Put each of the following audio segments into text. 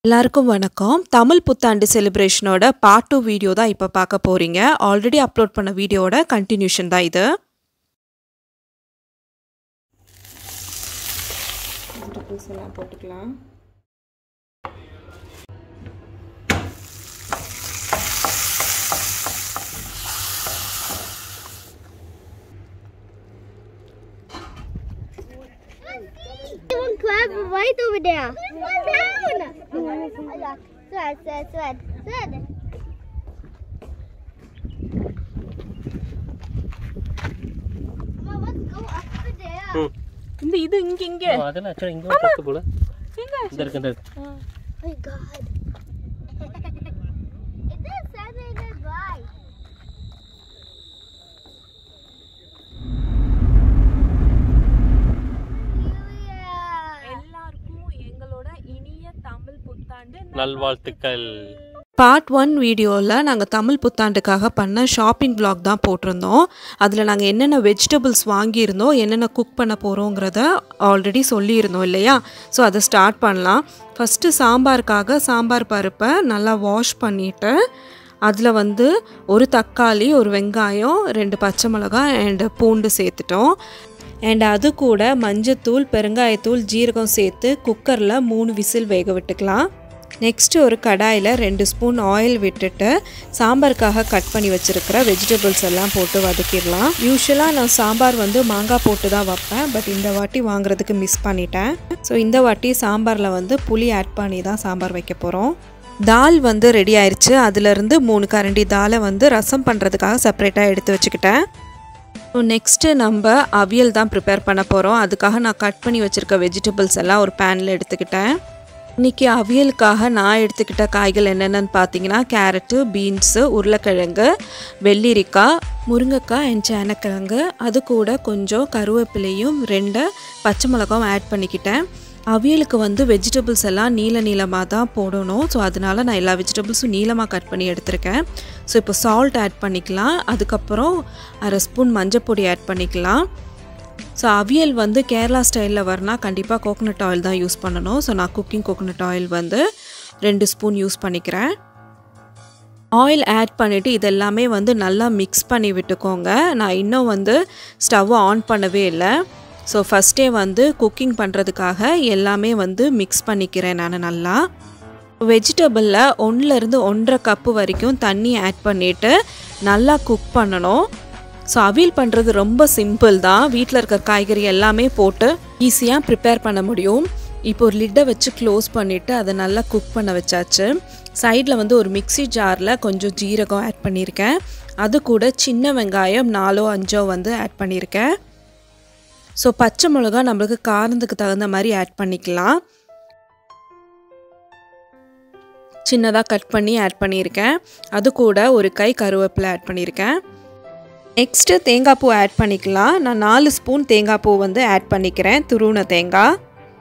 எல்லாருக்கும் வணக்கம் தமிழ் புத்தாண்டு செலிப்ரேஷனோட பார்ட் டூ வீடியோ தான் இப்போ பார்க்க போறீங்க ஆல்ரெடி அப்லோட் பண்ண வீடியோவோட கண்டினியூஷன் தான் இது எல்லாம் போட்டுக்கலாம் One crab right over there. Down. Yeah. Thread, thread, thread, thread. Mama, let's go up there. இந்த இது இங்க இங்க ஓ, அதெல்லாம் ஆக்சுவலாக இங்கே இருக்கு போல இந்த இருக்கு இந்த இருக்கு Oh my god. it is Saturday night. எல்லாருக்கும் எங்களோட இனிய தமிழ் புத்தாண்டு நல்வாழ்த்துக்கள் பார்ட் ஒன் வீடியோவில் நாங்கள் தமிழ் புத்தாண்டுக்காக பண்ண ஷாப்பிங் vlog தான் போட்டிருந்தோம் அதில் நாங்கள் என்னென்ன வெஜிடபிள்ஸ் வாங்கியிருந்தோம் என்னென்ன குக் பண்ண போகிறோங்கிறத ஆல்ரெடி சொல்லியிருந்தோம் இல்லையா ஸோ அதை ஸ்டார்ட் பண்ணலாம் ஃபஸ்ட்டு சாம்பாருக்காக சாம்பார் பருப்பை நல்லா வாஷ் பண்ணிவிட்டு அதில் வந்து ஒரு தக்காளி ஒரு வெங்காயம் ரெண்டு பச்சை மிளகாய் அண்ட் பூண்டு சேர்த்துட்டோம் அண்ட் அது கூட மஞ்சத்தூள் பெருங்காயத்தூள் ஜீரகம் சேர்த்து குக்கரில் மூணு விசில் வேக விட்டுக்கலாம் நெக்ஸ்ட் ஒரு கடாயில் ரெண்டு ஸ்பூன் ஆயில் விட்டுட்டு சாம்பாருக்காக கட் பண்ணி வச்சுருக்கிற வெஜிடபிள்ஸ் எல்லாம் போட்டு வதக்கிடலாம் யூஸ்வலாக நான் சாம்பார் வந்து மாங்காய் போட்டு தான் வைப்பேன் பட் இந்த வாட்டி வாங்குறதுக்கு மிஸ் பண்ணிட்டேன் ஸோ இந்த வாட்டி சாம்பாரில் வந்து புளி ஆட் பண்ணி தான் சாம்பார் வைக்க போகிறோம் தால் வந்து ரெடி ஆயிடுச்சு அதுலேருந்து மூணு கரண்டி தாலை வந்து ரசம் பண்ணுறதுக்காக செப்பரேட்டாக எடுத்து வச்சுக்கிட்டேன் ஸோ நெக்ஸ்ட்டு நம்ம அவியல் தான் ப்ரிப்பேர் பண்ண போகிறோம் அதுக்காக நான் கட் பண்ணி வச்சுருக்க வெஜிடபிள்ஸ் எல்லாம் ஒரு பேனில் எடுத்துக்கிட்டேன் இன்றைக்கி அவியலுக்காக நான் எடுத்துக்கிட்ட காய்கள் என்னென்னு பார்த்தீங்கன்னா கேரட்டு பீன்ஸு உருளைக்கிழங்கு வெள்ளரிக்காய் முருங்கைக்காய் அண்ட் சேனக்கிழங்கு அது கூட கொஞ்சம் கருவேப்பிலையும் ரெண்டு பச்சை மிளகாவும் ஆட் பண்ணிக்கிட்டேன் அவியலுக்கு வந்து வெஜிடபிள்ஸ் எல்லாம் நீல நீளமாக தான் போடணும் ஸோ அதனால நான் எல்லா வெஜிடபிள்ஸும் நீளமாக கட் பண்ணி எடுத்திருக்கேன் ஸோ இப்போ சால்ட் ஆட் பண்ணிக்கலாம் அதுக்கப்புறம் அரை ஸ்பூன் மஞ்சப்பொடி ஆட் பண்ணிக்கலாம் ஸோ அவியல் வந்து கேரளா ஸ்டைலில் வரனா கண்டிப்பாக கோகனட் ஆயில் தான் யூஸ் பண்ணணும் ஸோ நான் குக்கிங் கோகனட் ஆயில் வந்து ரெண்டு ஸ்பூன் யூஸ் பண்ணிக்கிறேன் ஆயில் ஆட் பண்ணிவிட்டு இதெல்லாமே வந்து நல்லா மிக்ஸ் பண்ணி விட்டுக்கோங்க நான் இன்னும் வந்து ஸ்டவ்வை ஆன் பண்ணவே இல்லை ஸோ ஃபஸ்ட்டே வந்து குக்கிங் பண்ணுறதுக்காக எல்லாமே வந்து மிக்ஸ் பண்ணிக்கிறேன் நான் நல்லா வெஜிடபிளில் ஒன்றுலேருந்து ஒன்றரை கப்பு வரைக்கும் தண்ணி ஆட் பண்ணிவிட்டு நல்லா குக் பண்ணணும் ஸோ அவியல் பண்ணுறது ரொம்ப சிம்பிள் தான் வீட்டில் இருக்க காய்கறி எல்லாமே போட்டு ஈஸியாக ப்ரிப்பேர் பண்ண முடியும் இப்போ ஒரு லிட்டை வச்சு க்ளோஸ் பண்ணிவிட்டு அதை நல்லா குக் பண்ண வச்சாச்சு சைடில் வந்து ஒரு மிக்ஸி ஜாரில் கொஞ்சம் ஜீரகம் ஆட் பண்ணியிருக்கேன் அது கூட சின்ன வெங்காயம் நாலோ அஞ்சோ வந்து ஆட் பண்ணியிருக்கேன் ஸோ பச்சை மிளகா நம்மளுக்கு காரத்துக்கு தகுந்த மாதிரி ஆட் பண்ணிக்கலாம் சின்னதாக கட் பண்ணி ஆட் பண்ணியிருக்கேன் அது கூட ஒரு கை கருவேப்பிலை ஆட் பண்ணியிருக்கேன் நெக்ஸ்ட்டு தேங்காய் பூ ஆட் பண்ணிக்கலாம் நான் நாலு ஸ்பூன் தேங்காய் பூ வந்து ஆட் பண்ணிக்கிறேன் துருவன தேங்காய்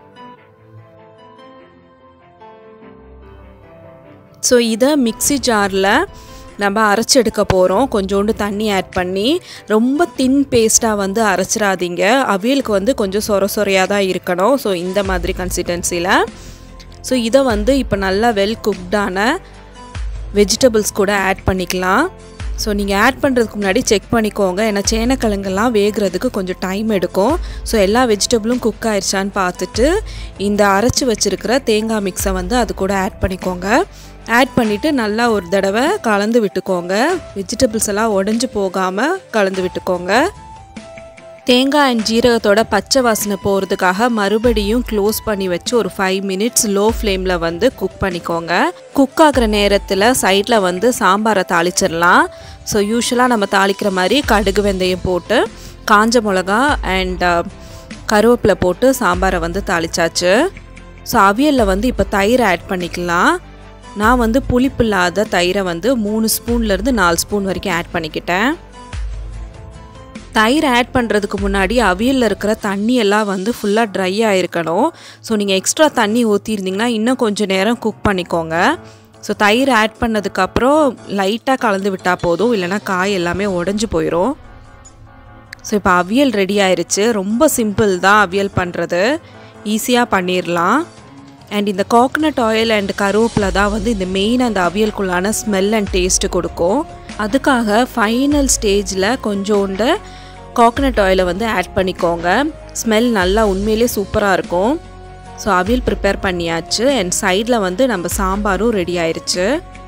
ஸோ இதை மிக்ஸி ஜாரில் நம்ம அரைச்சி எடுக்க போகிறோம் கொஞ்சோண்டு தண்ணி ஆட் பண்ணி ரொம்ப தின் பேஸ்ட்டாக வந்து அரைச்சிடாதீங்க அவியலுக்கு வந்து கொஞ்சம் சொர சொரையாக தான் இருக்கணும் ஸோ இந்த மாதிரி கன்சிஸ்டன்சியில் ஸோ இதை வந்து இப்போ நல்லா வெல் குக்டான வெஜிடபிள்ஸ் கூட ஆட் பண்ணிக்கலாம் ஸோ நீங்கள் ஆட் பண்ணுறதுக்கு முன்னாடி செக் பண்ணிக்கோங்க ஏன்னா சேனக்கிழங்கெல்லாம் வேகிறதுக்கு கொஞ்சம் டைம் எடுக்கும் ஸோ எல்லா வெஜிடபிளும் குக் ஆயிடுச்சான்னு பார்த்துட்டு இந்த அரைச்சி வச்சுருக்கிற தேங்காய் மிக்ஸை வந்து அது கூட ஆட் பண்ணிக்கோங்க ஆட் பண்ணிவிட்டு நல்லா ஒரு தடவை கலந்து விட்டுக்கோங்க வெஜிடபிள்ஸ் எல்லாம் உடஞ்சி போகாமல் கலந்து விட்டுக்கோங்க தேங்காய் அண்ட் ஜீரகத்தோட பச்சை வாசனை போகிறதுக்காக மறுபடியும் க்ளோஸ் பண்ணி வச்சு ஒரு ஃபைவ் மினிட்ஸ் லோ ஃப்ளேமில் வந்து குக் பண்ணிக்கோங்க குக் ஆகிற நேரத்தில் சைடில் வந்து சாம்பாரை தாளிச்சிடலாம் ஸோ யூஸ்வலாக நம்ம தாளிக்கிற மாதிரி கடுகு வெந்தயம் போட்டு காஞ்ச மிளகா அண்ட் கருவேப்பிலை போட்டு சாம்பாரை வந்து தாளிச்சாச்சு ஸோ அவியலில் வந்து இப்போ தயிர் ஆட் பண்ணிக்கலாம் நான் வந்து புளிப்பு இல்லாத தயிரை வந்து மூணு ஸ்பூன்லேருந்து நாலு ஸ்பூன் வரைக்கும் ஆட் பண்ணிக்கிட்டேன் தயிர் ஆட் பண்ணுறதுக்கு முன்னாடி அவியலில் இருக்கிற தண்ணி எல்லாம் வந்து ஃபுல்லாக ட்ரை ஆகிருக்கணும் ஸோ நீங்கள் எக்ஸ்ட்ரா தண்ணி ஊற்றிருந்தீங்கன்னா இன்னும் கொஞ்சம் நேரம் குக் பண்ணிக்கோங்க ஸோ தயிர் ஆட் பண்ணதுக்கப்புறம் லைட்டாக கலந்து விட்டால் போதும் இல்லைனா காய் எல்லாமே உடஞ்சி போயிடும் ஸோ இப்போ அவியல் ரெடி ஆயிருச்சு ரொம்ப சிம்பிள் தான் அவியல் பண்ணுறது ஈஸியாக பண்ணிடலாம் அண்ட் இந்த கோகனட் ஆயில் அண்ட் கருவேப்பிலை தான் வந்து இந்த மெயின் அந்த அவியலுக்குள்ளான ஸ்மெல் அண்ட் டேஸ்ட்டு கொடுக்கும் அதுக்காக ஃபைனல் ஸ்டேஜில் கொஞ்சோண்டு கோகனட் ஆயிலை வந்து ஆட் பண்ணிக்கோங்க ஸ்மெல் நல்லா உண்மையிலே சூப்பராக இருக்கும் ஸோ அவியல் ப்ரிப்பேர் பண்ணியாச்சு அண்ட் சைடில் வந்து நம்ம சாம்பாரும் ரெடி ஆயிருச்சு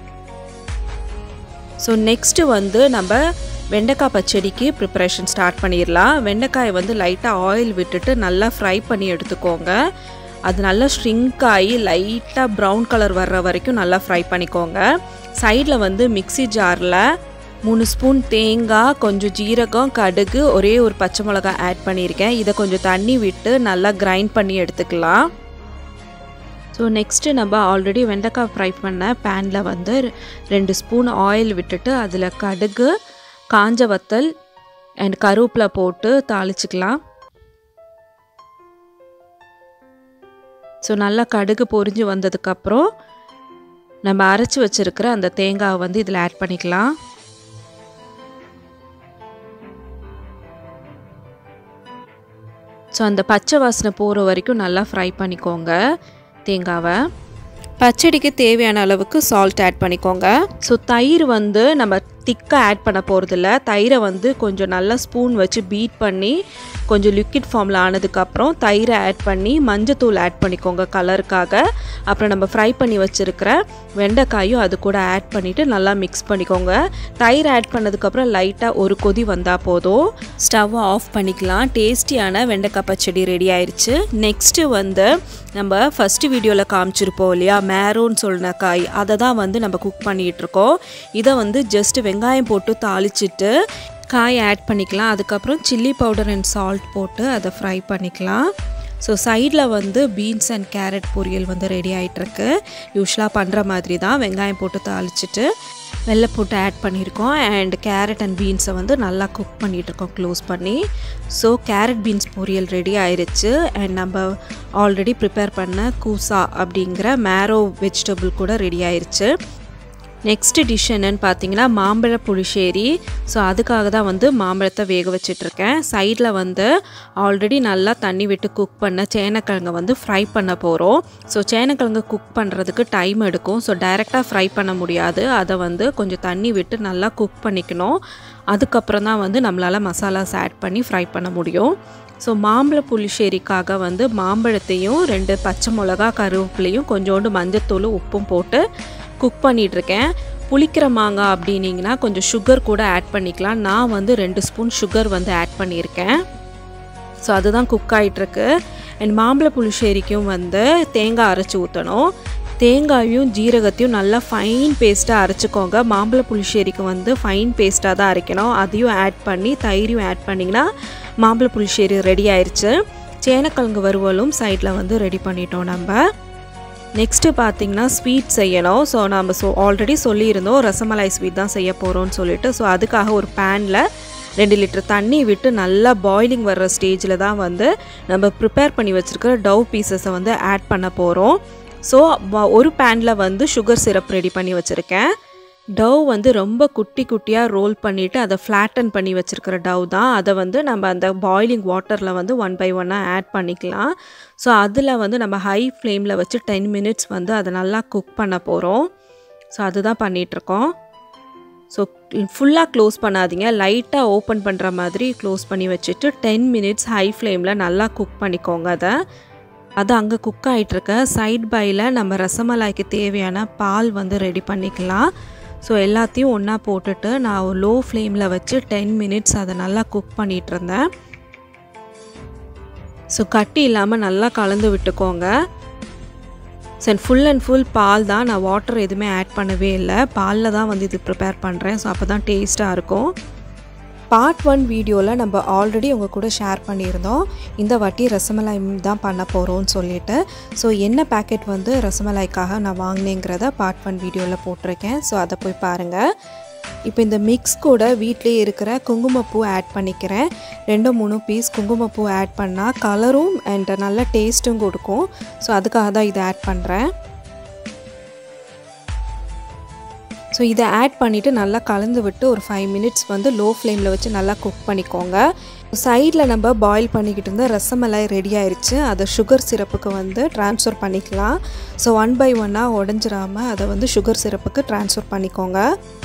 ஸோ நெக்ஸ்ட்டு வந்து நம்ம வெண்டைக்காய் பச்சடிக்கு ப்ரிப்பரேஷன் ஸ்டார்ட் பண்ணிடலாம் வெண்டைக்காயை வந்து லைட்டாக ஆயில் விட்டுட்டு நல்லா ஃப்ரை பண்ணி எடுத்துக்கோங்க அது நல்லா ஷ்ரிங்க் ஆகி லைட்டாக ப்ரௌன் கலர் வர்ற வரைக்கும் நல்லா ஃப்ரை பண்ணிக்கோங்க சைடில் வந்து மிக்ஸி ஜாரில் மூணு ஸ்பூன் தேங்காய் கொஞ்சம் ஜீரகம் கடுகு ஒரே ஒரு பச்சை மிளகாய் ஆட் பண்ணியிருக்கேன் இதை கொஞ்சம் தண்ணி விட்டு நல்லா கிரைண்ட் பண்ணி எடுத்துக்கலாம் ஸோ நெக்ஸ்ட்டு நம்ம ஆல்ரெடி வெண்டைக்காய் ஃப்ரை பண்ண பேனில் வந்து ரெண்டு ஸ்பூன் ஆயில் விட்டுட்டு அதில் கடுகு காஞ்ச வத்தல் அண்ட் கருவேப்பிலை போட்டு தாளிச்சுக்கலாம் ஸோ நல்லா கடுகு பொரிஞ்சு வந்ததுக்கப்புறம் நம்ம அரைச்சி வச்சுருக்கிற அந்த தேங்காவை வந்து இதில் ஆட் பண்ணிக்கலாம் ஸோ அந்த பச்சை வாசனை போகிற வரைக்கும் நல்லா ஃப்ரை பண்ணிக்கோங்க தேங்காவை பச்சடிக்கு தேவையான அளவுக்கு சால்ட் ஆட் பண்ணிக்கோங்க ஸோ தயிர் வந்து நம்ம திக்காக ஆட் பண்ண போகிறதில்ல தயிரை வந்து கொஞ்சம் நல்லா ஸ்பூன் வச்சு பீட் பண்ணி கொஞ்சம் லிக்விட் ஃபார்மில் ஆனதுக்கப்புறம் தயிரை ஆட் பண்ணி மஞ்சத்தூள் ஆட் பண்ணிக்கோங்க கலருக்காக அப்புறம் நம்ம ஃப்ரை பண்ணி வச்சுருக்கிற வெண்டைக்காயும் அது கூட ஆட் பண்ணிவிட்டு நல்லா மிக்ஸ் பண்ணிக்கோங்க தயிர் ஆட் பண்ணதுக்கப்புறம் லைட்டாக ஒரு கொதி வந்தால் போதும் ஸ்டவ்வை ஆஃப் பண்ணிக்கலாம் டேஸ்டியான வெண்டைக்காய் பச்சடி ரெடி ஆயிடுச்சு நெக்ஸ்ட்டு வந்து நம்ம ஃபஸ்ட்டு வீடியோவில் காமிச்சிருப்போம் இல்லையா மேரோன்னு சொன்ன காய் அதை தான் வந்து நம்ம குக் பண்ணிகிட்ருக்கோம் இதை வந்து ஜஸ்ட் வெங்காயம் போட்டு தாளிச்சிட்டு காய் ஆட் பண்ணிக்கலாம் அதுக்கப்புறம் சில்லி பவுடர் அண்ட் சால்ட் போட்டு அதை ஃப்ரை பண்ணிக்கலாம் ஸோ சைடில் வந்து பீன்ஸ் அண்ட் கேரட் பொரியல் வந்து ரெடி ஆகிட்டுருக்கு யூஸ்வலாக பண்ணுற மாதிரி தான் வெங்காயம் போட்டு தாளிச்சிட்டு வெள்ளை போட்டு ஆட் பண்ணியிருக்கோம் அண்ட் கேரட் அண்ட் பீன்ஸை வந்து நல்லா குக் பண்ணிகிட்ருக்கோம் க்ளோஸ் பண்ணி so carrot beans poriyal ready ஆயிருச்சு அண்ட் நம்ம ஆல்ரெடி ப்ரிப்பேர் பண்ண கூசா அப்படிங்கிற மேரோ வெஜிடபிள் கூட ரெடி ஆயிருச்சு நெக்ஸ்ட் டிஷ் என்னன்னு பார்த்தீங்கன்னா மாம்பழ புளிஷேரி ஸோ அதுக்காக தான் வந்து மாம்பழத்தை வேக வச்சிட்ருக்கேன் சைடில் வந்து ஆல்ரெடி நல்லா தண்ணி விட்டு குக் பண்ண சேனக்கிழங்கை வந்து ஃப்ரை பண்ண போகிறோம் ஸோ சேனக்கிழங்கு குக் பண்ணுறதுக்கு டைம் எடுக்கும் ஸோ டைரெக்டாக ஃப்ரை பண்ண முடியாது அதை வந்து கொஞ்சம் தண்ணி விட்டு நல்லா குக் பண்ணிக்கணும் அதுக்கப்புறம் தான் வந்து நம்மளால் மசாலாஸ் ஆட் பண்ணி ஃப்ரை பண்ண முடியும் ஸோ மாம்பழ புளிஷேரிக்காக வந்து மாம்பழத்தையும் ரெண்டு பச்சை மிளகா கருவேப்பிலையும் கொஞ்சோண்டு மஞ்சத்தூள் உப்பும் போட்டு குக் பண்ணிகிட்ருக்கேன் புளிக்கிற மாங்காய் அப்படின்னிங்கன்னா கொஞ்சம் சுகர் கூட ஆட் பண்ணிக்கலாம் நான் வந்து ரெண்டு ஸ்பூன் சுகர் வந்து ஆட் பண்ணியிருக்கேன் ஸோ அதுதான் குக் ஆகிட்டுருக்கு அண்ட் மாம்பழ புளிஷேரிக்கும் வந்து தேங்காய் அரைச்சி ஊற்றணும் தேங்காயும் ஜீரகத்தையும் நல்லா ஃபைன் பேஸ்ட்டாக அரைச்சிக்கோங்க மாம்பழ புளிஷேரிக்கு வந்து ஃபைன் பேஸ்ட்டாக தான் அரைக்கணும் அதையும் ஆட் பண்ணி தயிரையும் ஆட் பண்ணிங்கன்னா மாம்பழ புளிஷேரி ரெடி ஆயிடுச்சு சேனக்கிழங்கு வறுவலும் சைடில் வந்து ரெடி பண்ணிட்டோம் நம்ம நெக்ஸ்ட்டு பார்த்தீங்கன்னா ஸ்வீட் செய்யணும் ஸோ நம்ம ஸோ ஆல்ரெடி சொல்லியிருந்தோம் ரசமலாய் ஸ்வீட் தான் செய்ய போகிறோம்னு சொல்லிட்டு ஸோ அதுக்காக ஒரு பேனில் ரெண்டு லிட்டர் தண்ணி விட்டு நல்லா பாயிலிங் வர்ற ஸ்டேஜில் தான் வந்து நம்ம ப்ரிப்பேர் பண்ணி வச்சுருக்கிற டவ் பீசஸை வந்து ஆட் பண்ண போகிறோம் ஸோ ஒரு பேனில் வந்து சுகர் சிரப் ரெடி பண்ணி வச்சுருக்கேன் டவ் வந்து ரொம்ப குட்டி குட்டியாக ரோல் பண்ணிவிட்டு அதை ஃப்ளாட்டன் பண்ணி வச்சுருக்கிற டவ் தான் அதை வந்து நம்ம அந்த பாயிலிங் வாட்டரில் வந்து ஒன் பை ஒன்னாக ஆட் பண்ணிக்கலாம் ஸோ அதில் வந்து நம்ம ஹை ஃப்ளேமில் வச்சு டென் மினிட்ஸ் வந்து அதை நல்லா குக் பண்ண போகிறோம் ஸோ அதுதான் பண்ணிகிட்ருக்கோம் ஸோ ஃபுல்லாக க்ளோஸ் பண்ணாதீங்க லைட்டாக ஓப்பன் பண்ணுற மாதிரி க்ளோஸ் பண்ணி வச்சுட்டு டென் மினிட்ஸ் ஹை ஃப்ளேமில் நல்லா குக் பண்ணிக்கோங்க அதை அது அங்கே குக் ஆகிட்டுருக்க சைட் பையில் நம்ம ரசமலாய்க்கு தேவையான பால் வந்து ரெடி பண்ணிக்கலாம் ஸோ எல்லாத்தையும் ஒன்றா போட்டுட்டு நான் லோ ஃப்ளேமில் வச்சு டென் மினிட்ஸ் அதை நல்லா குக் பண்ணிகிட்டு இருந்தேன் ஸோ கட்டி இல்லாமல் நல்லா கலந்து விட்டுக்கோங்க சரி ஃபுல் அண்ட் ஃபுல் பால் தான் நான் வாட்டர் எதுவுமே ஆட் பண்ணவே இல்லை பாலில் தான் வந்து இது ப்ரிப்பேர் பண்ணுறேன் ஸோ அப்போ தான் டேஸ்ட்டாக இருக்கும் பார்ட் ஒன் வீடியோவில் நம்ம ஆல்ரெடி உங்கள் கூட ஷேர் பண்ணியிருந்தோம் இந்த வாட்டி ரசமலாய் தான் பண்ண போகிறோம்னு சொல்லிட்டு ஸோ என்ன பேக்கெட் வந்து ரசமலாய்க்காக நான் வாங்கினேங்கிறத பார்ட் ஒன் வீடியோவில் போட்டிருக்கேன் ஸோ அதை போய் பாருங்கள் இப்போ இந்த மிக்ஸ் கூட வீட்டிலே இருக்கிற குங்குமப்பூ ஆட் பண்ணிக்கிறேன் ரெண்டு மூணு பீஸ் குங்குமப்பூ ஆட் பண்ணால் கலரும் அண்ட் நல்ல டேஸ்ட்டும் கொடுக்கும் ஸோ அதுக்காக தான் இதை ஆட் பண்ணுறேன் ஸோ இதை ஆட் பண்ணிவிட்டு நல்லா கலந்து விட்டு ஒரு ஃபைவ் மினிட்ஸ் வந்து லோ ஃப்ளேமில் வச்சு நல்லா குக் பண்ணிக்கோங்க சைடில் நம்ம பாயில் பண்ணிக்கிட்டு இருந்த ரசமலாய் ரெடி ஆயிருச்சு அதை சுகர் சிரப்புக்கு வந்து ட்ரான்ஸ்ஃபர் பண்ணிக்கலாம் ஸோ ஒன் பை ஒன்னாக உடஞ்சிராமல் அதை வந்து சுகர் சிரப்புக்கு ட்ரான்ஸ்ஃபர் பண்ணிக்கோங்க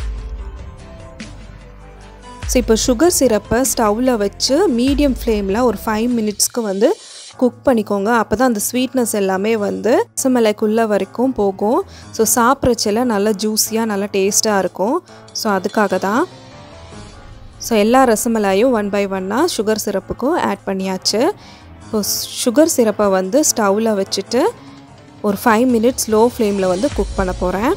ஸோ இப்போ சுகர் சிரப்பை ஸ்டவ்வில் வச்சு மீடியம் ஃப்ளேமில் ஒரு ஃபைவ் மினிட்ஸ்க்கு வந்து குக் பண்ணிக்கோங்க அப்போ தான் அந்த ஸ்வீட்னஸ் எல்லாமே வந்து ரசமலைக்குள்ளே வரைக்கும் போகும் ஸோ சாப்பிட்றச்சில நல்லா ஜூஸியாக நல்லா டேஸ்ட்டாக இருக்கும் ஸோ அதுக்காக தான் ஸோ எல்லா ரசமலாயும் ஒன் பை ஒன்னாக சுகர் சிரப்புக்கும் ஆட் பண்ணியாச்சு இப்போ சுகர் சிரப்பை வந்து ஸ்டவ்வில் வச்சுட்டு ஒரு ஃபைவ் மினிட்ஸ் லோ ஃப்ளேமில் வந்து குக் பண்ண போகிறேன்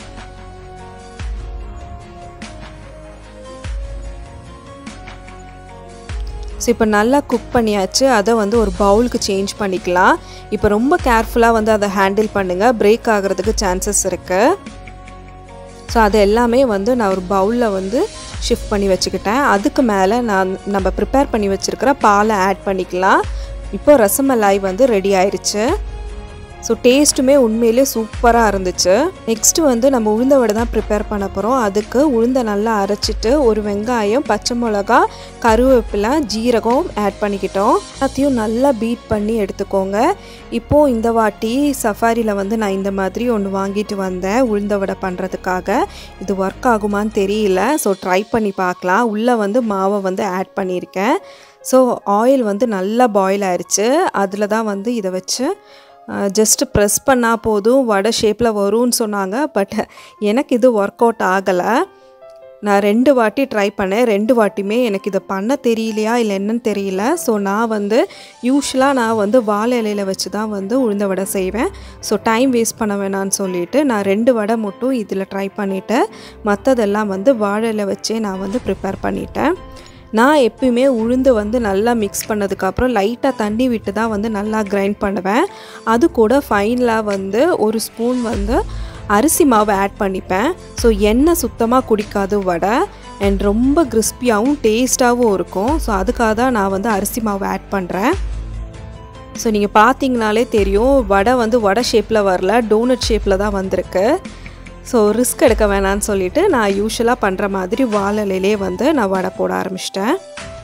ஸோ இப்போ நல்லா குக் பண்ணியாச்சு அதை வந்து ஒரு பவுலுக்கு சேஞ்ச் பண்ணிக்கலாம் இப்போ ரொம்ப கேர்ஃபுல்லாக வந்து அதை ஹேண்டில் பண்ணுங்கள் பிரேக் ஆகிறதுக்கு சான்சஸ் இருக்குது ஸோ அது எல்லாமே வந்து நான் ஒரு பவுலில் வந்து ஷிஃப்ட் பண்ணி வச்சுக்கிட்டேன் அதுக்கு மேலே நான் நம்ம ப்ரிப்பேர் பண்ணி வச்சுருக்கிற பாலை ஆட் பண்ணிக்கலாம் இப்போ ரசமலாய் வந்து ரெடி ஆயிடுச்சு ஸோ டேஸ்ட்டுமே உண்மையிலே சூப்பராக இருந்துச்சு நெக்ஸ்ட்டு வந்து நம்ம உளுந்த வடை தான் ப்ரிப்பேர் பண்ண போகிறோம் அதுக்கு உளுந்தை நல்லா அரைச்சிட்டு ஒரு வெங்காயம் பச்சை மிளகா கருவேப்பிலை ஜீரகம் ஆட் பண்ணிக்கிட்டோம் எல்லாத்தையும் நல்லா பீட் பண்ணி எடுத்துக்கோங்க இப்போது இந்த வாட்டி சஃபாரியில் வந்து நான் இந்த மாதிரி ஒன்று வாங்கிட்டு வந்தேன் உளுந்த வடை பண்ணுறதுக்காக இது ஒர்க் ஆகுமான்னு தெரியல ஸோ ட்ரை பண்ணி பார்க்கலாம் உள்ளே வந்து மாவை வந்து ஆட் பண்ணியிருக்கேன் ஸோ ஆயில் வந்து நல்லா பாயில் ஆயிடுச்சு அதில் தான் வந்து இதை வச்சு ஜஸ்ட்டு ப்ரெஸ் பண்ணால் போதும் வடை ஷேப்பில் வரும்னு சொன்னாங்க பட் எனக்கு இது ஒர்க் அவுட் ஆகலை நான் ரெண்டு வாட்டி ட்ரை பண்ணேன் ரெண்டு வாட்டியுமே எனக்கு இதை பண்ண தெரியலையா இல்லை என்னன்னு தெரியல ஸோ நான் வந்து யூஸ்வலாக நான் வந்து வாழை இலையில் வச்சு தான் வந்து உளுந்த வடை செய்வேன் ஸோ டைம் வேஸ்ட் பண்ண வேணான்னு சொல்லிட்டு நான் ரெண்டு வடை மட்டும் இதில் ட்ரை பண்ணிவிட்டேன் மற்றதெல்லாம் வந்து வாழை இலை வச்சே நான் வந்து ப்ரிப்பேர் பண்ணிட்டேன் நான் எப்பயுமே உளுந்து வந்து நல்லா மிக்ஸ் பண்ணதுக்கப்புறம் லைட்டாக தண்ணி விட்டு தான் வந்து நல்லா கிரைண்ட் பண்ணுவேன் அது கூட ஃபைனலாக வந்து ஒரு ஸ்பூன் வந்து அரிசி மாவு ஆட் பண்ணிப்பேன் ஸோ எண்ணெய் சுத்தமாக குடிக்காது வடை அண்ட் ரொம்ப கிறிஸ்பியாகவும் டேஸ்ட்டாகவும் இருக்கும் ஸோ அதுக்காக தான் நான் வந்து அரிசி மாவு ஆட் பண்ணுறேன் ஸோ நீங்கள் பார்த்தீங்கனாலே தெரியும் வடை வந்து வடை ஷேப்பில் வரல டோனட் ஷேப்பில் தான் வந்திருக்கு ஸோ ரிஸ்க் எடுக்க வேணான்னு சொல்லிட்டு நான் யூஸ்வலாக பண்ணுற மாதிரி வாழலையிலே வந்து நான் வடை போட ஆரம்பிச்சிட்டேன்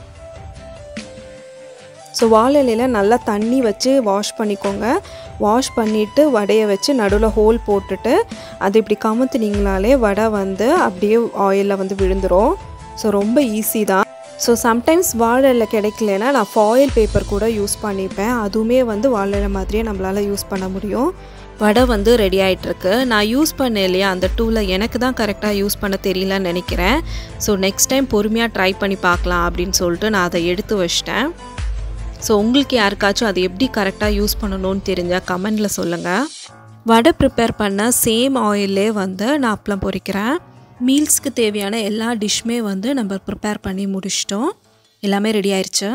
ஸோ வாழலையில் நல்லா தண்ணி வச்சு வாஷ் பண்ணிக்கோங்க வாஷ் பண்ணிவிட்டு வடையை வச்சு நடுவில் ஹோல் போட்டுட்டு அது இப்படி கமுத்துனீங்களாலே வடை வந்து அப்படியே ஆயிலில் வந்து விழுந்துடும் ஸோ ரொம்ப ஈஸி தான் ஸோ சம்டைம்ஸ் வாழையில் கிடைக்கலனா நான் ஃபாயில் பேப்பர் கூட யூஸ் பண்ணிப்பேன் அதுவுமே வந்து வாழையில மாதிரியே நம்மளால் யூஸ் பண்ண முடியும் வடை வந்து ரெடி ஆகிட்டுருக்கு நான் யூஸ் பண்ணேன் இல்லையா அந்த டூலை எனக்கு தான் கரெக்டாக யூஸ் பண்ண தெரியலன்னு நினைக்கிறேன் ஸோ நெக்ஸ்ட் டைம் பொறுமையாக ட்ரை பண்ணி பார்க்கலாம் அப்படின்னு சொல்லிட்டு நான் அதை எடுத்து வச்சிட்டேன் ஸோ உங்களுக்கு யாருக்காச்சும் அதை எப்படி கரெக்டாக யூஸ் பண்ணணும்னு தெரிஞ்சால் கமெண்டில் சொல்லுங்கள் வடை ப்ரிப்பேர் பண்ண சேம் ஆயிலே வந்து நான் அப்பளம் பொரிக்கிறேன் மீல்ஸ்க்கு தேவையான எல்லா டிஷ்ஷுமே வந்து நம்ம ப்ரிப்பேர் பண்ணி முடிச்சிட்டோம் எல்லாமே ரெடி ஆயிடுச்சு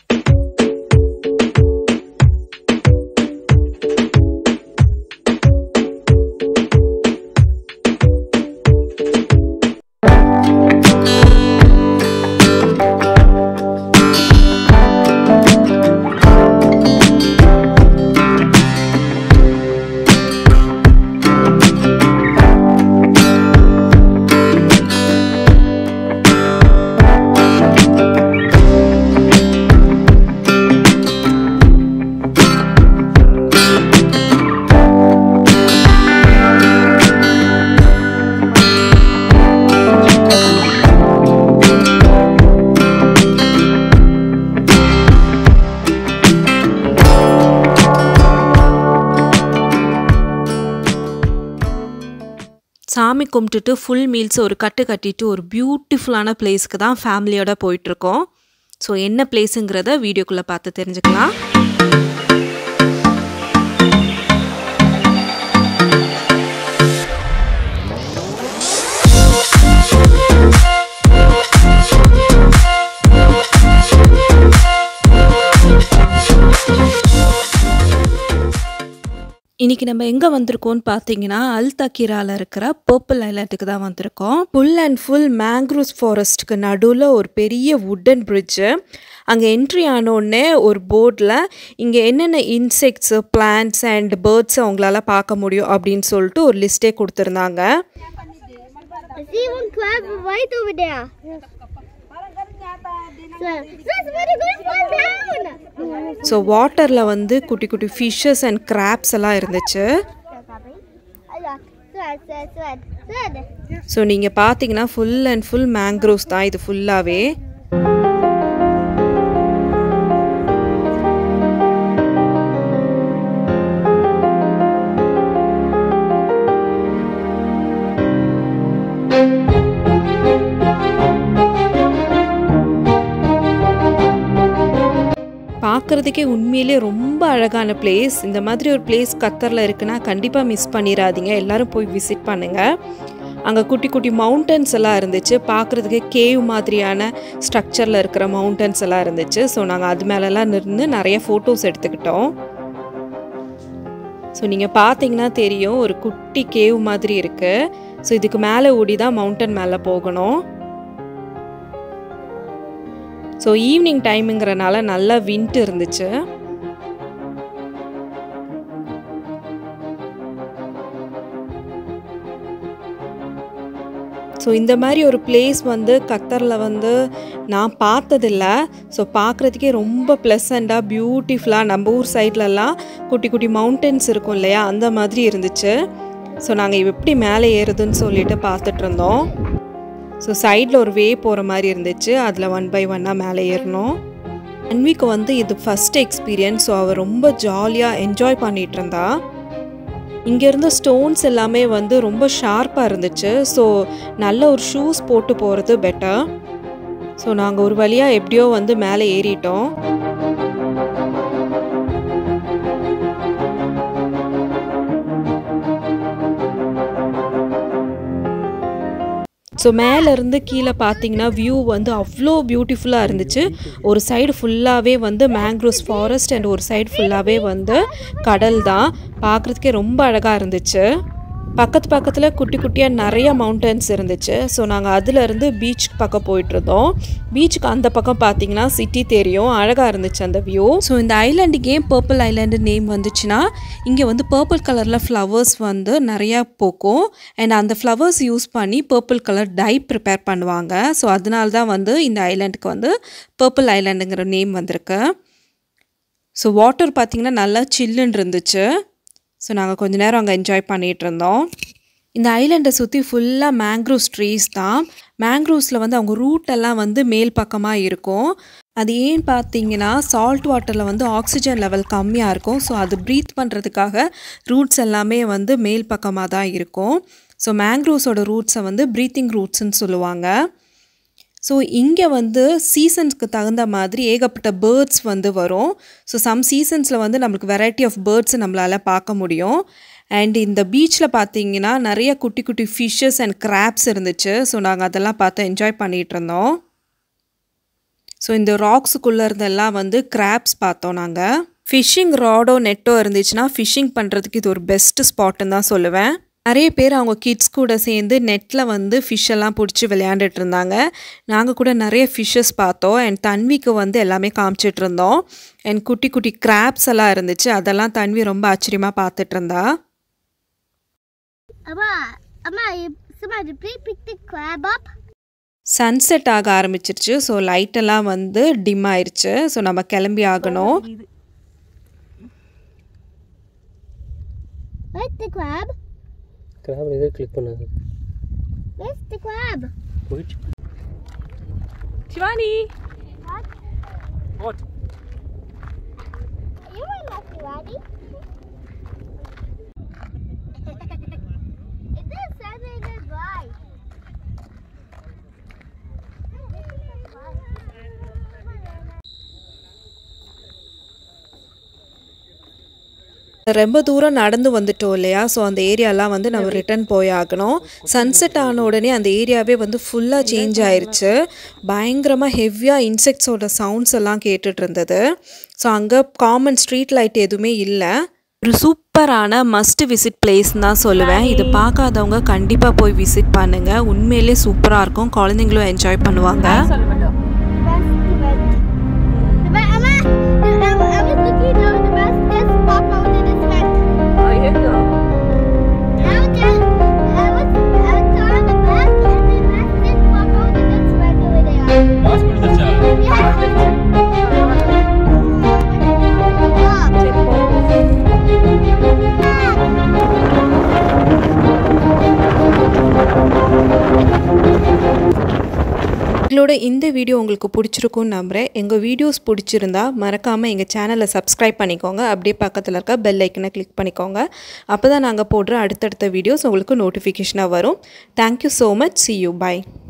சாமி கும்பிட்டுட்டு ஃபுல் மீல்ஸ் ஒரு கட்டு கட்டிட்டு ஒரு பியூட்டிஃபுல்லான பிளேஸ்க்கு தான் ஃபேமிலியோட போயிட்டுருக்கோம் ஸோ என்ன பிளேஸுங்கிறத வீடியோக்குள்ளே பார்த்து தெரிஞ்சுக்கலாம் இன்றைக்கி நம்ம எங்கே வந்திருக்கோம்னு பார்த்தீங்கன்னா அல் தக்கீராவில் இருக்கிற பர்பிள் ஐலாண்டுக்கு தான் வந்திருக்கோம் ஃபுல் அண்ட் ஃபுல் மேங்க்ரூவ்ஸ் ஃபாரஸ்ட்டுக்கு நடுவில் ஒரு பெரிய வுட்டன் பிரிட்ஜு அங்கே என்ட்ரி ஆனோடனே ஒரு போர்டில் இங்கே என்னென்ன இன்செக்ட்ஸு பிளான்ட்ஸ் அண்ட் பேர்ட்ஸ் அவங்களால பார்க்க முடியும் அப்படின்னு சொல்லிட்டு ஒரு லிஸ்ட்டே கொடுத்துருந்தாங்க I see one crab right over there. Swim. Sis, we're going to fall down. So வாட்டரில் வந்து குட்டி குட்டி ஃபிஷ்ஷஸ் அண்ட் கிராப்ஸ் எல்லாம் இருந்துச்சு Swim, swim, swim, swim. So நீங்கள் பார்த்தீங்கன்னா ஃபுல் அண்ட் ஃபுll மேங்க்ரோவ்ஸ் தான் இது ஃபுல்லாகவே பார்க்குறதுக்கே உண்மையிலே ரொம்ப அழகான பிளேஸ் இந்த மாதிரி ஒரு பிளேஸ் கத்தரில் இருக்குன்னா கண்டிப்பாக மிஸ் பண்ணிடாதீங்க எல்லாரும் போய் விசிட் பண்ணுங்கள் அங்கே குட்டி குட்டி மவுண்டன்ஸ் எல்லாம் இருந்துச்சு பார்க்குறதுக்கே கேவ் மாதிரியான ஸ்ட்ரக்சரில் இருக்கிற மவுண்டன்ஸ் எல்லாம் இருந்துச்சு ஸோ நாங்கள் அது மேலெல்லாம் நின்று நிறைய ஃபோட்டோஸ் எடுத்துக்கிட்டோம் ஸோ நீங்கள் பார்த்தீங்கன்னா தெரியும் ஒரு குட்டி கேவ் மாதிரி இருக்குது ஸோ இதுக்கு மேலே ஓடி தான் மவுண்டன் மேலே போகணும் ஸோ ஈவினிங் டைமுங்கிறனால நல்லா விண்ட் இருந்துச்சு ஸோ இந்த மாதிரி ஒரு பிளேஸ் வந்து கத்தரில் வந்து நான் பார்த்ததில்ல ஸோ பார்க்குறதுக்கே ரொம்ப ப்ளசண்ட்டாக பியூட்டிஃபுல்லாக நம்ம ஊர் சைட்லலாம் குட்டி குட்டி மவுண்டன்ஸ் இருக்கும் இல்லையா அந்த மாதிரி இருந்துச்சு ஸோ நாங்கள் எப்படி மேலே ஏறுதுன்னு சொல்லிட்டு பார்த்துட்டு இருந்தோம் ஸோ சைடில் ஒரு வே போகிற மாதிரி இருந்துச்சு அதில் ஒன் பை ஒன்னாக மேலே ஏறணும் அன்விக்கு வந்து இது ஃபஸ்ட் எக்ஸ்பீரியன்ஸ் ஸோ அவள் ரொம்ப ஜாலியாக என்ஜாய் பண்ணிகிட்டு இருந்தா இங்கே இருந்த ஸ்டோன்ஸ் எல்லாமே வந்து ரொம்ப ஷார்ப்பாக இருந்துச்சு ஸோ நல்ல ஒரு ஷூஸ் போட்டு போகிறது பெட்டர் ஸோ நாங்கள் ஒரு வழியாக எப்படியோ வந்து மேலே ஏறிட்டோம் ஸோ மேலேருந்து கீழே பார்த்தீங்கன்னா வியூ வந்து அவ்வளோ பியூட்டிஃபுல்லாக இருந்துச்சு ஒரு சைடு ஃபுல்லாகவே வந்து மேங்க்ரோவ்ஸ் ஃபாரஸ்ட் அண்ட் ஒரு சைடு ஃபுல்லாகவே வந்து கடல் தான் பார்க்குறதுக்கே ரொம்ப அழகாக இருந்துச்சு பக்கத்து பக்கத்தில் குட்டி குட்டியாக நிறைய மவுண்டன்ஸ் இருந்துச்சு ஸோ நாங்கள் அதுலேருந்து பீச் பக்கம் போயிட்டுருந்தோம் பீச்சுக்கு அந்த பக்கம் பார்த்தீங்கன்னா சிட்டி தெரியும் அழகாக இருந்துச்சு அந்த வியூ ஸோ இந்த ஐலாண்டுக்கு ஏன் பர்பிள் ஐலாண்டு நேம் வந்துச்சுன்னா இங்கே வந்து பர்பிள் கலரில் ஃப்ளவர்ஸ் வந்து நிறையா பூக்கும் அண்ட் அந்த ஃப்ளவர்ஸ் யூஸ் பண்ணி பர்பிள் கலர் டை ப்ரிப்பேர் பண்ணுவாங்க ஸோ அதனால தான் வந்து இந்த ஐலாண்டுக்கு வந்து பர்பிள் ஐலாண்டுங்கிற நேம் வந்திருக்கு ஸோ வாட்டர் பார்த்திங்கன்னா நல்லா சில்லுன்னு இருந்துச்சு ஸோ நாங்கள் கொஞ்ச நேரம் அங்கே என்ஜாய் பண்ணிகிட்டு இருந்தோம் இந்த ஐலண்டை சுற்றி ஃபுல்லாக மேங்க்ரோவ்ஸ் ட்ரீஸ் தான் மேங்க்ரோவ்ஸில் வந்து அவங்க ரூட் எல்லாம் வந்து மேல் பக்கமாக இருக்கும் அது ஏன் பார்த்தீங்கன்னா சால்ட் வாட்டரில் வந்து ஆக்சிஜன் லெவல் கம்மியாக இருக்கும் ஸோ அது ப்ரீத் பண்ணுறதுக்காக ரூட்ஸ் எல்லாமே வந்து மேல் பக்கமாக தான் இருக்கும் ஸோ மேங்க்ரோவ்ஸோட ரூட்ஸை வந்து ப்ரீத்திங் ரூட்ஸ்ன்னு சொல்லுவாங்க ஸோ இங்கே வந்து சீசன்ஸ்க்கு தகுந்த மாதிரி ஏகப்பட்ட பேர்ட்ஸ் வந்து வரும் ஸோ சம் சீசன்ஸில் வந்து நம்மளுக்கு வெரைட்டி ஆஃப் பேர்ட்ஸ் நம்மளால் பார்க்க முடியும் அண்ட் இந்த பீச்சில் பார்த்தீங்கன்னா நிறைய குட்டி குட்டி ஃபிஷ்ஷஸ் அண்ட் கிராப்ஸ் இருந்துச்சு ஸோ நாங்கள் அதெல்லாம் பார்த்து என்ஜாய் பண்ணிகிட்டு இருந்தோம் ஸோ இந்த ராக்ஸுக்குள்ளே இருந்தெல்லாம் வந்து கிராப்ஸ் பார்த்தோம் நாங்கள் ஃபிஷ்ஷிங் ராடோ நெட்டோ இருந்துச்சுன்னா ஃபிஷ்ஷிங் பண்ணுறதுக்கு இது ஒரு பெஸ்ட் ஸ்பாட்டுன்னு தான் சொல்லுவேன் நிறைய பேர் அவங்க கிட்ஸ் கூட சேர்ந்து நெட்டில் வந்து ஃபிஷ் எல்லாம் பிடிச்சி விளையாண்டுட்டு இருந்தாங்க நாங்கள் கூட நிறைய ஃபிஷ்ஷஸ் பார்த்தோம் அண்ட் தன்விக்கு வந்து எல்லாமே காமிச்சிட்டு இருந்தோம் அண்ட் குட்டி குட்டி கிராப்ஸ் எல்லாம் இருந்துச்சு அதெல்லாம் தன்வி ரொம்ப ஆச்சரியமாக பார்த்துட்டு இருந்தா Amma, Amma, you- somebody please pick the crab up. Sunset ஆக ஆரம்பிச்சிருச்சு ஸோ லைட்டெல்லாம் வந்து டிம் ஆயிருச்சு ஸோ நம்ம கிளம்பி ஆகணும் Where's the crab? கிராப் எது கிளிக் பண்ணாது Where's the crab? போயிடுச்சு Shivani what You were not ready. it is Saturday dry. ரொம்ப தூரம் நடந்து வந்துட்டோம் இல்லையா ஸோ அந்த ஏரியாலாம் வந்து நம்ம ரிட்டர்ன் போய் ஆகணும் சன்செட் ஆன உடனே அந்த ஏரியாவே வந்து ஃபுல்லாக சேஞ்ச் ஆயிருச்சு பயங்கரமாக ஹெவியாக இன்செக்ட்ஸோட சவுண்ட்ஸ் எல்லாம் கேட்டுட்டு இருந்தது ஸோ அங்கே காமன் ஸ்ட்ரீட் லைட் எதுவுமே இல்லை ஒரு சூப்பரான மஸ்ட் விசிட் பிளேஸ் தான் சொல்லுவேன் இது பார்க்காதவங்க கண்டிப்பாக போய் விசிட் பண்ணுங்கள் உண்மையிலே சூப்பராக இருக்கும் குழந்தைங்களும் என்ஜாய் பண்ணுவாங்க The best event. The best, Amma, I, I was looking down the best this pop out in this vent. I was just, I was, I was on the back and the best this pop out in this vent over there. Pass கொடுத்துச்சா Yes, எங்களோட இந்த video உங்களுக்கு பிடிச்சிருக்கும்னு நம்புகிறேன் எங்கள் videos பிடிச்சிருந்தா மறக்காமல் எங்கள் சேனலை சப்ஸ்கிரைப் பண்ணிக்கோங்க அப்படியே பக்கத்தில் இருக்க பெல் ஐக்கனை கிளிக் பண்ணிக்கோங்க அப்போ தான் நாங்கள் போடுற அடுத்தடுத்த வீடியோஸ் உங்களுக்கு நோட்டிஃபிகேஷனாக வரும் thank you so much see you by